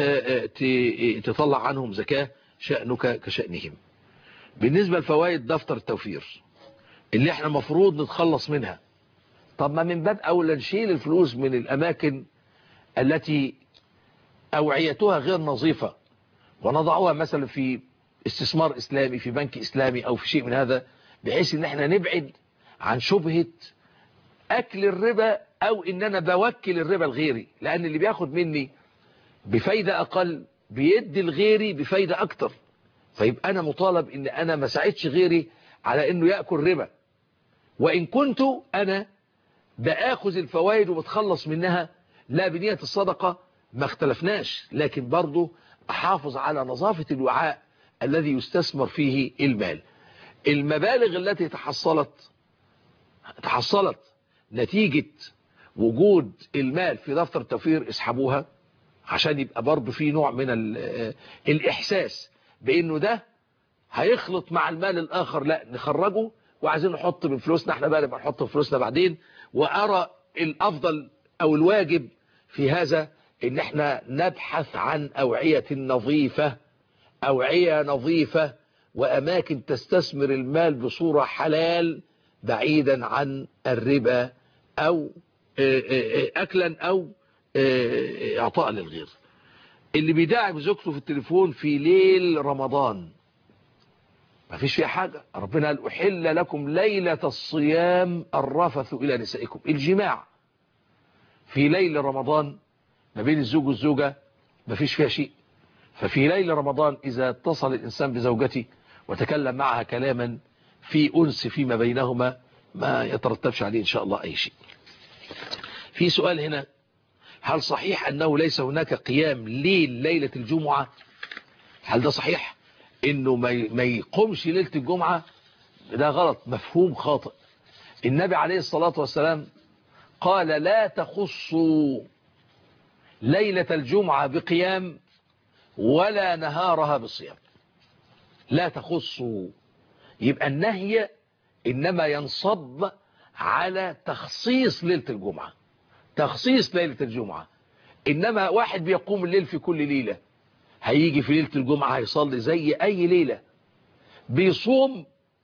Speaker 1: تطلع عنهم زكاة شأنك كشأنهم بالنسبة لفوائد دفتر التوفير اللي احنا مفروض نتخلص منها طب ما من باب أولا نشيل الفلوس من الأماكن التي أوعيتها غير نظيفة ونضعها مثلا في استثمار إسلامي في بنك إسلامي أو في شيء من هذا بحيث ان احنا نبعد عن شبهة أكل الربا أو إن أنا بوكل الربا لغيري لأن اللي بياخد مني بفايدة أقل بيدي لغيري بفايدة أكتر فيبقى أنا مطالب إن أنا ما ساعدش غيري على إنه يأكل ربا وإن كنت أنا بآخذ الفوائد وبتخلص منها لا بنية الصدقة ما اختلفناش لكن برضو أحافظ على نظافة الوعاء الذي يستثمر فيه المال المبالغ التي تحصلت تحصلت نتيجة وجود المال في دفتر التوفير اسحبوها عشان يبقى برضه في نوع من ال- الإحساس بأنه ده هيخلط مع المال الآخر لا نخرجه وعايزين نحط من فلوسنا احنا بقى نبقى نحط من فلوسنا بعدين وأرى الأفضل أو الواجب في هذا ان احنا نبحث عن أوعية نظيفة أوعية نظيفة وأماكن تستثمر المال بصورة حلال بعيدا عن الربا أو آه، آه، آه، أكلا أو آه، إعطاء للغير اللي بيداعب زوجته في التليفون في ليل رمضان ما فيش فيها حاجة ربنا قال أحل لكم ليلة الصيام الرفث إلى نسائكم الجماع في ليل رمضان ما بين الزوج والزوجة ما فيش فيها شيء ففي ليل رمضان إذا اتصل الإنسان بزوجته وتكلم معها كلاما في أنس فيما بينهما ما يترتبش عليه إن شاء الله أي شيء في سؤال هنا هل صحيح أنه ليس هناك قيام ليل ليلة الجمعة هل ده صحيح انه ما ي- ما يقومش ليلة الجمعة ده غلط مفهوم خاطئ النبي عليه الصلاة والسلام قال لا تخصوا ليلة الجمعة بقيام ولا نهارها بصيام لا تخصوا يبقى النهي إنما ينصب على تخصيص ليلة الجمعة تخصيص ليلة الجمعة إنما واحد بيقوم الليل في كل ليلة هيجي في ليلة الجمعة هيصلي زي أي ليلة بيصوم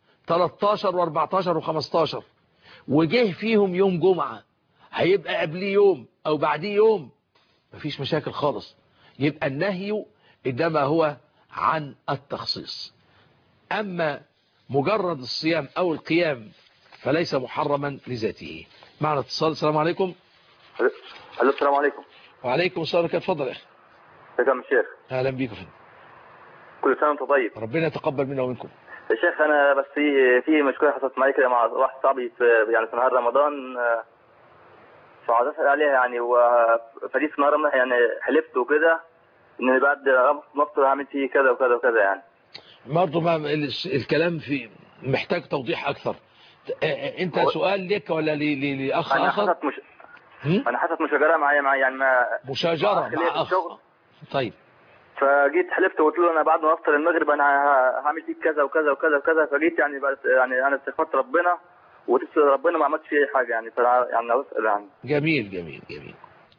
Speaker 1: 13 و14 و15 وجه فيهم يوم جمعة هيبقى قبليه يوم أو بعديه يوم مفيش مشاكل خالص يبقى النهي إنما هو عن التخصيص أما مجرد الصيام أو القيام فليس محرما لذاته معنا اتصال السلام عليكم
Speaker 14: الو السلام عليكم
Speaker 1: وعليكم السلام ورحمة الله اتفضل يا أخي
Speaker 14: ازيك يا عم الشيخ
Speaker 1: أهلا بيك يا فندم
Speaker 14: كل سنه وانت طيب
Speaker 1: ربنا يتقبل منا ومنكم
Speaker 14: يا شيخ انا بس في في مشكله حصلت معي كده مع واحد صاحبي في يعني في نهار رمضان آه، فعاوز اسال عليها يعني و فدي في نهار رمضان يعني حلفت وكده ان بعد ما افطر هعمل فيه كذا وكذا وكذا يعني
Speaker 1: برضه ما ال- الكلام في محتاج توضيح أكثر ت- أنت سؤال لك ولا ل- ل- لأخ
Speaker 14: انا
Speaker 1: آخر
Speaker 14: حصلت مش انا حصلت مشاجره معايا مع يعني ما
Speaker 1: مشاجرة
Speaker 14: أخ ليا
Speaker 1: مع
Speaker 14: في
Speaker 1: أخ
Speaker 14: الشغل.
Speaker 1: طيب
Speaker 14: فجيت حلفت وقلت له انا بعد ما افطر المغرب انا ه- هعمل فيك كذا وكذا وكذا وكذا فجيت يعني بقى يعني انا استغفرت ربنا وقلت ربنا ما عملتش فيه اي حاجه يعني فأنا يعني عاوز اسال يعني
Speaker 1: جميل جميل جميل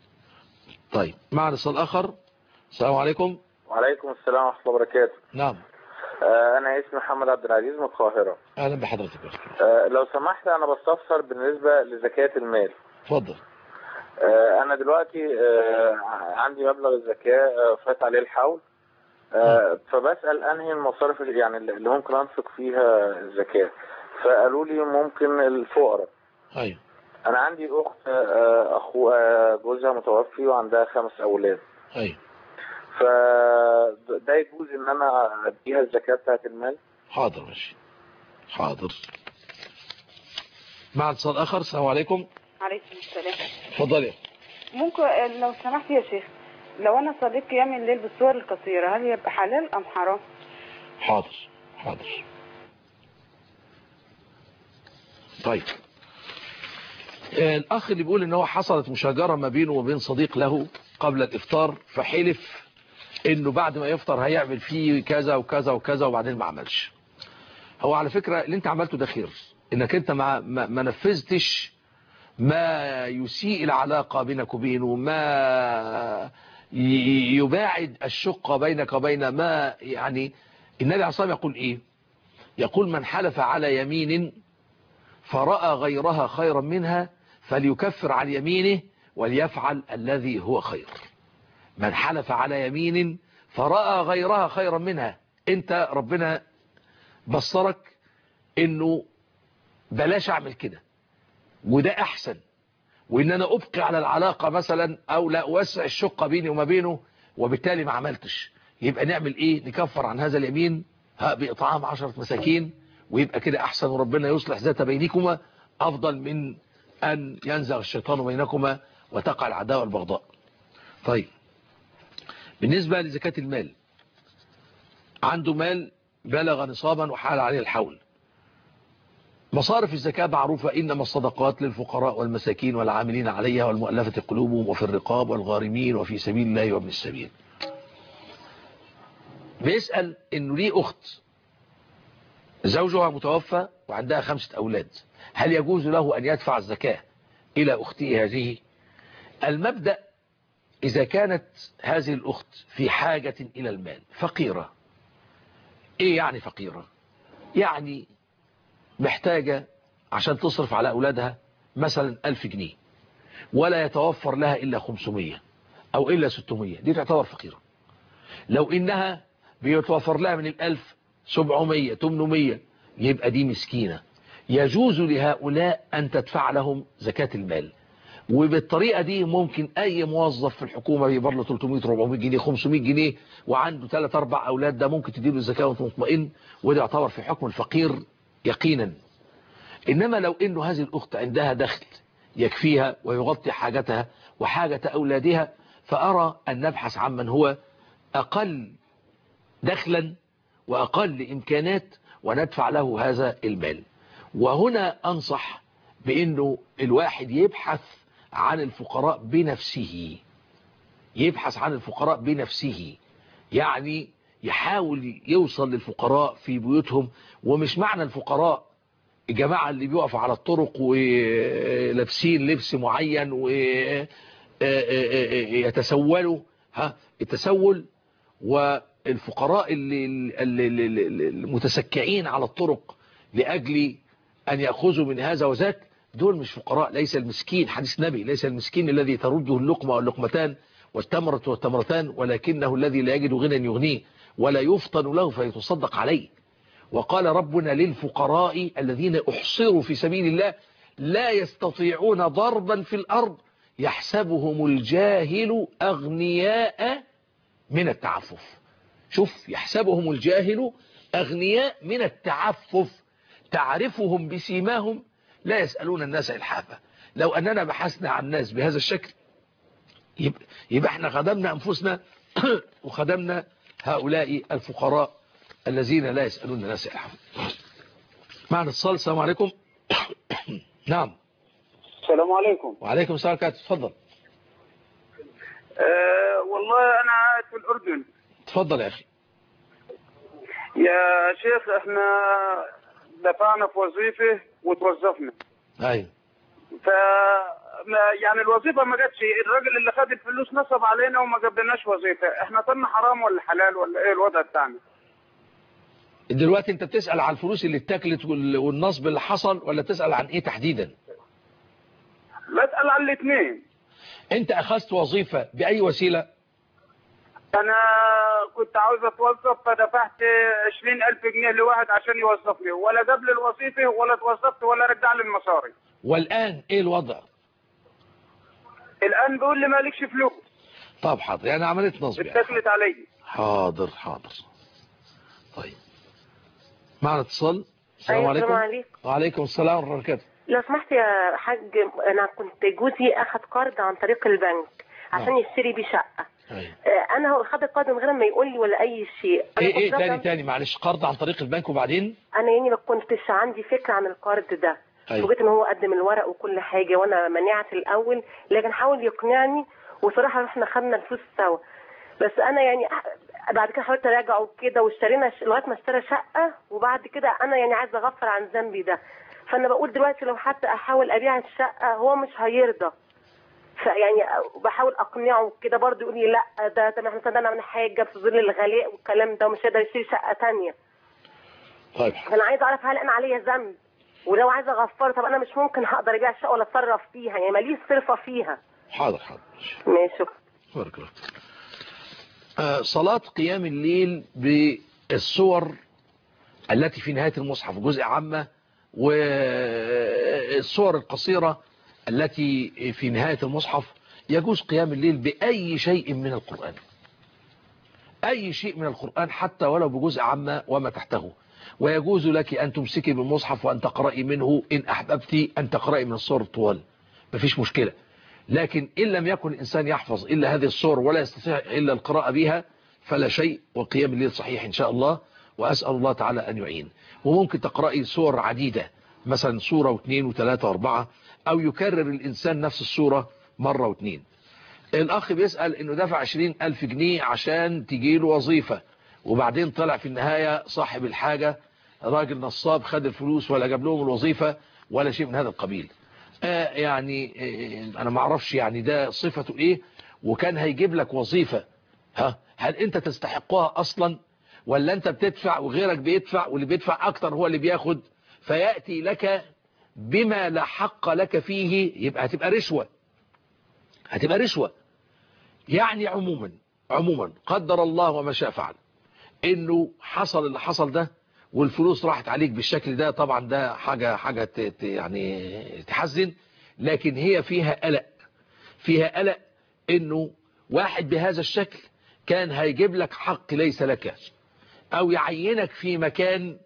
Speaker 1: طيب معنا اتصال آخر السلام عليكم
Speaker 15: وعليكم السلام ورحمة الله وبركاته
Speaker 1: نعم
Speaker 15: آه، أنا اسمي محمد عبد العزيز من القاهرة
Speaker 1: أهلا بحضرتك يا أخي.
Speaker 15: آه، لو سمحت أنا بستفسر بالنسبة لزكاة المال
Speaker 1: اتفضل
Speaker 15: آه، أنا دلوقتي آه، عندي مبلغ الزكاة آه، فات عليه الحول آه، فبسأل أنهي المصارف اللي- يعني اللي ممكن أنفق فيها الزكاة فقالوا لي ممكن الفقراء
Speaker 1: أيوه
Speaker 15: أنا عندي أخت آه، أخو آه، جوزها متوفي وعندها خمس أولاد
Speaker 1: أيوه
Speaker 15: فده يجوز إن أنا أديها الزكاة بتاعت المال
Speaker 1: حاضر ماشي حاضر مع اتصال آخر السلام عليكم
Speaker 16: عليكم السلام
Speaker 1: اتفضلي
Speaker 16: ممكن لو سمحت يا شيخ لو انا صليت قيام الليل بالصور القصيره هل يبقى حلال ام حرام
Speaker 1: حاضر حاضر طيب آه، الأخ اللي بيقول إن هو حصلت مشاجرة ما بينه وبين صديق له قبل الإفطار فحلف إنه بعد ما يفطر هيعمل فيه كذا وكذا وكذا وبعدين ما عملش هو على فكرة اللي انت عملته ده خير انك انت ما, ما, ما نفذتش ما يسيء العلاقة بينك وبينه ما ي- يباعد الشقة بينك وبين ما يعني النبي عليه الصلاة والسلام يقول ايه يقول من حلف على يمين فرأى غيرها خيرا منها فليكفر عن يمينه وليفعل الذي هو خير من حلف على يمين فرأى غيرها خيرا منها انت ربنا بصرك انه بلاش اعمل كده وده احسن وان انا ابقي على العلاقة مثلا او لا اوسع الشقة بيني وما بينه وبالتالي ما عملتش يبقى نعمل ايه نكفر عن هذا اليمين ها باطعام عشرة مساكين ويبقى كده احسن وربنا يصلح ذات بينكما افضل من ان ينزغ الشيطان بينكما وتقع العداوة والبغضاء طيب بالنسبة لزكاة المال عنده مال بلغ نصابا وحال عليه الحول مصارف الزكاة معروفة إنما الصدقات للفقراء والمساكين والعاملين عليها والمؤلفة قلوبهم وفي الرقاب والغارمين وفي سبيل الله وابن السبيل بيسأل إنه ليه أخت زوجها متوفى وعندها خمسة أولاد هل يجوز له أن يدفع الزكاة إلى أخته هذه المبدأ إذا كانت هذه الأخت في حاجة إلى المال فقيرة إيه يعني فقيرة يعني محتاجة عشان تصرف على أولادها مثلا ألف جنيه ولا يتوفر لها إلا 500 أو إلا 600 دي تعتبر فقيرة لو إنها بيتوفر لها من الألف 700 800 يبقى دي مسكينة يجوز لهؤلاء أن تدفع لهم زكاة المال وبالطريقة دي ممكن أي موظف في الحكومة بيبر له 300 400 جنيه 500 جنيه وعنده 3 4 أولاد ده ممكن تديله الزكاة وانت مطمئن وده يعتبر في حكم الفقير يقينا إنما لو إنه هذه الأخت عندها دخل يكفيها ويغطي حاجتها وحاجة أولادها فأرى أن نبحث عن من هو أقل دخلا وأقل إمكانات وندفع له هذا المال وهنا أنصح بأنه الواحد يبحث عن الفقراء بنفسه يبحث عن الفقراء بنفسه يعني يحاول يوصل للفقراء في بيوتهم ومش معنى الفقراء الجماعة اللي بيقفوا على الطرق ولابسين لبس معين ويتسولوا ها التسول والفقراء اللي اللي المتسكعين على الطرق لأجل أن يأخذوا من هذا وذاك دول مش فقراء ليس المسكين حديث نبي ليس المسكين الذي ترده اللقمة واللقمتان والتمرة والتمرتان ولكنه الذي لا يجد غنى يغنيه ولا يفطن له فيتصدق عليه وقال ربنا للفقراء الذين احصروا في سبيل الله لا يستطيعون ضربا في الأرض يحسبهم الجاهل أغنياء من التعفف شوف يحسبهم الجاهل أغنياء من التعفف تعرفهم بسيماهم لا يسألون الناس إلحافا لو أننا بحثنا عن الناس بهذا الشكل يبقى, يبقى احنا خدمنا أنفسنا وخدمنا هؤلاء الفقراء الذين لا يسألون الناس إلحافا معنا اتصال السلام عليكم نعم
Speaker 11: السلام عليكم
Speaker 1: وعليكم السلام عليكم تفضل
Speaker 11: أه والله أنا قاعد في الأردن
Speaker 1: تفضل يا أخي
Speaker 11: يا شيخ احنا دفعنا في وظيفة وتوظفنا
Speaker 1: ايوه
Speaker 11: ف يعني الوظيفة ما جاتش الراجل اللي خد الفلوس نصب علينا وما جابلناش وظيفة احنا طلنا حرام ولا حلال ولا ايه الوضع بتاعنا
Speaker 1: دلوقتي انت بتسأل عن الفلوس اللي اتاكلت والنصب اللي حصل ولا بتسأل عن ايه تحديدا
Speaker 11: بسأل عن الاثنين
Speaker 1: انت اخذت وظيفة باي وسيلة
Speaker 11: انا كنت عاوز اتوظف فدفعت 20000 جنيه لواحد عشان يوظفني ولا جاب لي الوظيفه ولا اتوظفت ولا رجع لي المصاري
Speaker 1: والان ايه الوضع
Speaker 11: الان بيقول لي مالكش فلوس
Speaker 1: طب حاضر يعني عمليه نصب يعني.
Speaker 11: اتكلت علي
Speaker 1: حاضر حاضر طيب معنا اتصال السلام
Speaker 17: أيوة،
Speaker 1: عليكم
Speaker 17: السلام عليكم.
Speaker 1: وعليكم السلام ورحمه الله وبركاته
Speaker 17: لو سمحت يا حاج انا كنت جوزي اخذ قرض عن طريق البنك عشان يشتري بيه شقه آه، انا هو خد القرض من غير ما يقول لي ولا اي شيء أنا
Speaker 1: ايه ايه
Speaker 17: كنت
Speaker 1: تاني
Speaker 17: رافضة-
Speaker 1: تاني معلش قرض عن طريق البنك وبعدين
Speaker 17: انا يعني ما كنتش عندي فكره عن القرض ده
Speaker 1: أيوة.
Speaker 17: وجيت ان هو قدم الورق وكل حاجه وانا منعت الاول لكن حاول يقنعني وصراحه احنا خدنا الفلوس سوا بس انا يعني أح- بعد كده حاولت اراجعه وكده واشترينا ش- لغايه ما اشترى شقه وبعد كده انا يعني عايزه اغفر عن ذنبي ده فانا بقول دلوقتي لو حتى احاول ابيع الشقه هو مش هيرضى فيعني بحاول اقنعه كده برضه يقول لي لا ده ده احنا صدقنا من حاجه في ظل الغلاء والكلام ده ومش هيقدر يشتري شقه تانية
Speaker 1: طيب
Speaker 17: فانا عايزه اعرف هل انا عليا ذنب ولو عايزه اغفره طب انا مش ممكن هقدر ابيع الشقه ولا اتصرف فيها يعني ماليش صرفه فيها
Speaker 1: حاضر حاضر
Speaker 17: ماشي شكرا
Speaker 1: بارك الله آه، صلاة قيام الليل بالصور التي في نهاية المصحف جزء عامة والصور القصيرة التي في نهاية المصحف يجوز قيام الليل بأي شيء من القرآن أي شيء من القرآن حتى ولو بجزء عامة وما تحته ويجوز لك أن تمسكي بالمصحف وأن تقرأي منه إن أحببت أن تقرأي من الصور الطوال مفيش مشكلة لكن إن لم يكن الإنسان يحفظ إلا هذه الصور ولا يستطيع إلا القراءة بها فلا شيء وقيام الليل صحيح إن شاء الله وأسأل الله تعالى أن يعين وممكن تقرأي صور عديدة مثلا صورة واثنين وثلاثة واربعة او يكرر الانسان نفس الصورة مرة واثنين الاخ بيسأل انه دفع عشرين الف جنيه عشان تجيله وظيفة وبعدين طلع في النهاية صاحب الحاجة راجل نصاب خد الفلوس ولا جاب لهم الوظيفة ولا شيء من هذا القبيل آه يعني آه انا ما اعرفش يعني ده صفته ايه وكان هيجيب لك وظيفة ها هل انت تستحقها اصلا ولا انت بتدفع وغيرك بيدفع واللي بيدفع اكتر هو اللي بياخد فيأتي لك بما لا حق لك فيه يبقى هتبقى رشوة هتبقى رشوة يعني عموما عموما قدر الله وما شاء فعل انه حصل اللي حصل ده والفلوس راحت عليك بالشكل ده طبعا ده حاجة حاجة يعني تحزن لكن هي فيها قلق فيها قلق انه واحد بهذا الشكل كان هيجيب لك حق ليس لك او يعينك في مكان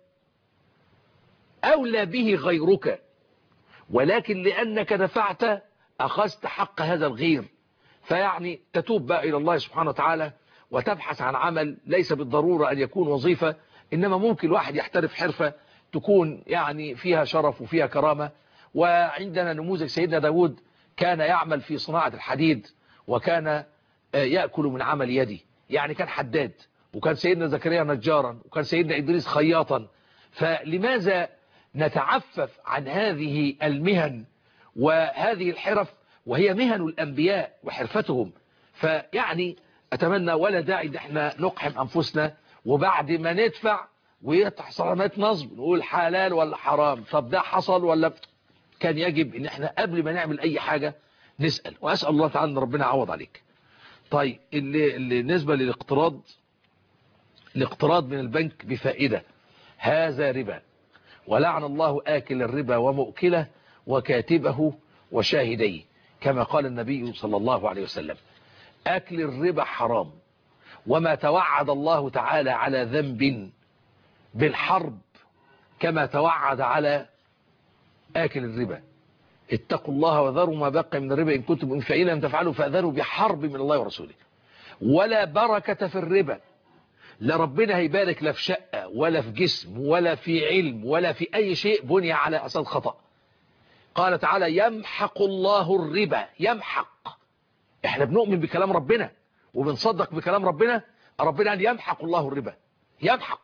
Speaker 1: اولى به غيرك ولكن لانك دفعت اخذت حق هذا الغير فيعني تتوب بقى الى الله سبحانه وتعالى وتبحث عن عمل ليس بالضرورة ان يكون وظيفة انما ممكن واحد يحترف حرفة تكون يعني فيها شرف وفيها كرامة وعندنا نموذج سيدنا داود كان يعمل في صناعة الحديد وكان يأكل من عمل يدي يعني كان حداد وكان سيدنا زكريا نجارا وكان سيدنا إدريس خياطا فلماذا نتعفف عن هذه المهن وهذه الحرف وهي مهن الأنبياء وحرفتهم فيعني أتمنى ولا داعي ان احنا نقحم أنفسنا وبعد ما ندفع ويتحصل علامات نصب نقول حلال ولا حرام طب ده حصل ولا كان يجب ان احنا قبل ما نعمل اي حاجة نسأل واسأل الله تعالى ان ربنا يعوض عليك طيب اللي, اللي بالنسبة للاقتراض الاقتراض من البنك بفائدة هذا ربا ولعن الله آكل الربا ومؤكله وكاتبه وشاهديه كما قال النبي صلى الله عليه وسلم أكل الربا حرام وما توعد الله تعالى على ذنب بالحرب كما توعد على آكل الربا اتقوا الله وذروا ما بقى من الربا إن كنتم فإن لم تفعلوا فأذروا بحرب من الله ورسوله ولا بركة في الربا لا ربنا هيبارك لا في شقة ولا في جسم ولا في علم ولا في أي شيء بني على أساس خطأ قال تعالى يمحق الله الربا يمحق احنا بنؤمن بكلام ربنا وبنصدق بكلام ربنا ربنا أن يمحق الله الربا يمحق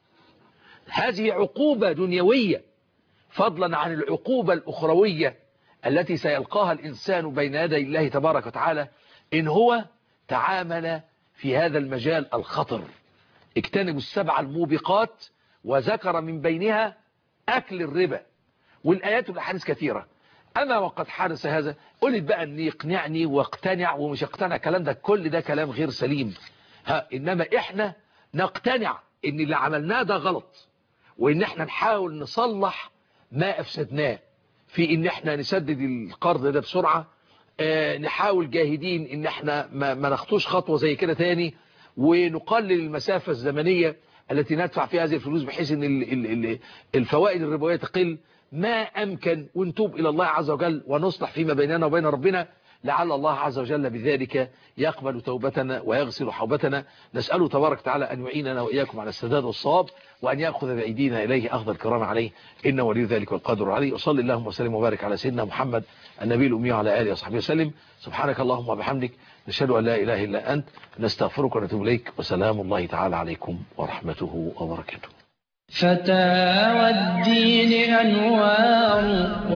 Speaker 1: هذه عقوبة دنيوية فضلا عن العقوبة الأخروية التي سيلقاها الإنسان بين يدي الله تبارك وتعالى إن هو تعامل في هذا المجال الخطر اجتنبوا السبع الموبقات وذكر من بينها أكل الربا والآيات والأحاديث كثيرة أما وقد حدث هذا قلت بقى أن يقنعني واقتنع ومش اقتنع كلام ده كل ده كلام غير سليم ها إنما إحنا نقتنع إن اللي عملناه ده غلط وإن إحنا نحاول نصلح ما أفسدناه في إن إحنا نسدد القرض ده بسرعة آه نحاول جاهدين إن إحنا ما, ما نخطوش خطوة زي كده تاني ونقلل المسافة الزمنية التي ندفع فيها هذه الفلوس بحيث ان الفوائد الربوية تقل ما أمكن ونتوب إلى الله عز وجل ونصلح فيما بيننا وبين ربنا لعل الله عز وجل بذلك يقبل توبتنا ويغسل حوبتنا نسأله تبارك وتعالى أن يعيننا وإياكم على السداد والصواب وأن يأخذ بأيدينا إليه أخذ الكرام عليه إنه ولي ذلك والقادر عليه وصلى اللهم وسلم وبارك على سيدنا محمد النبي الأمي وعلى آله وصحبه وسلم سبحانك اللهم وبحمدك نشهد أن لا إله إلا أنت نستغفرك ونتوب إليك وسلام الله تعالى عليكم ورحمته وبركاته
Speaker 18: فتاوى الدين أنوار